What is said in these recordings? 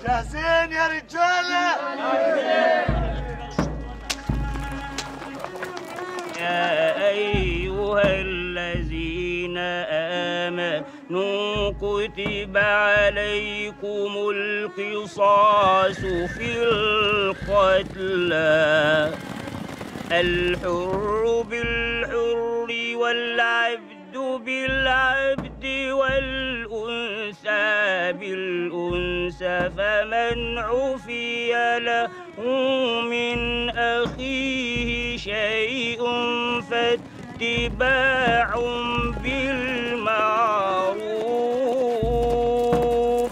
جاهزين يا رجاله يا أيها الذين آمنوا كتب عليكم القصاص في القتلى الحر بالحر والعبد بالعبد والأنثى بالأنثى فمن عفي له من أخيه شيء فاتباع بالمعروف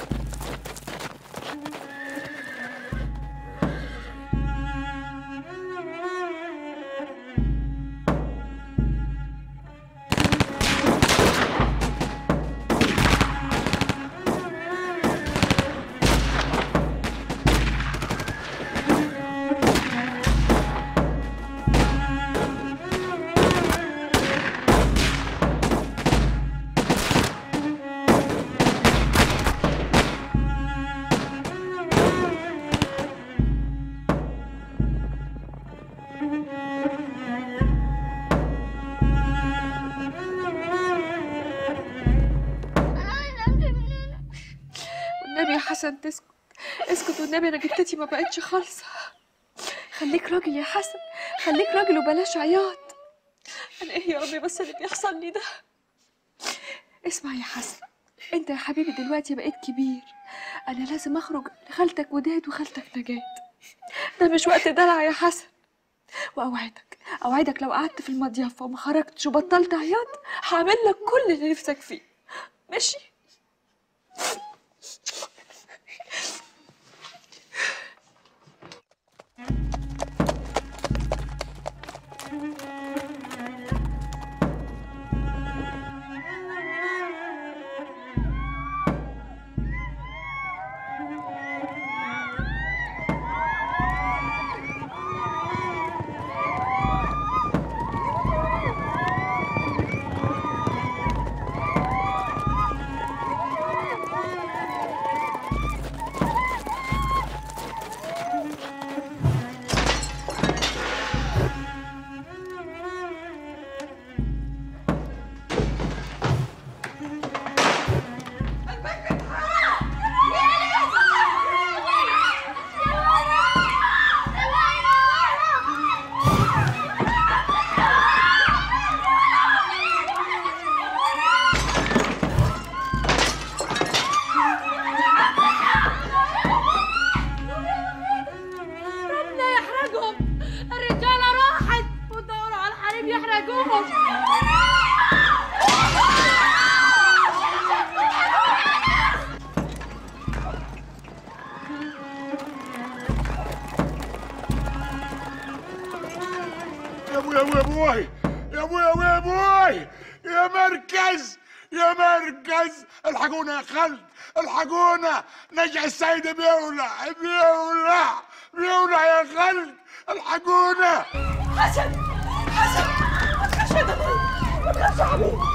والنبي يا حسن تسكت اسكت والنبي انا جتتي ما بقتش خالصه خليك راجل يا حسن خليك راجل وبلاش عياط انا ايه يا ربي بس اللي بيحصل لي ده اسمع يا حسن انت يا حبيبي دلوقتي بقيت كبير انا لازم اخرج لخالتك وداد وخالتك نجاة ده مش وقت دلع يا حسن واوعدك اوعدك لو قعدت في المضيافه وما خرجتش وبطلت عياط هعمل لك كل اللي نفسك فيه ماشي ربنا يحرقهم الرجالة راحت ودوروا على الحريم يحرقوهم يا ابوي يا ابوي يا ابوي يا ابوي يا ابوي يا ابوي يا مركز يا مركز الحقونا يا خالد الحقونا نجع السيد بيولع بيولع بيولع يا خالد الحقونا حسن حسن ما تخافش يا دنيا ما تخافش يا حبيبي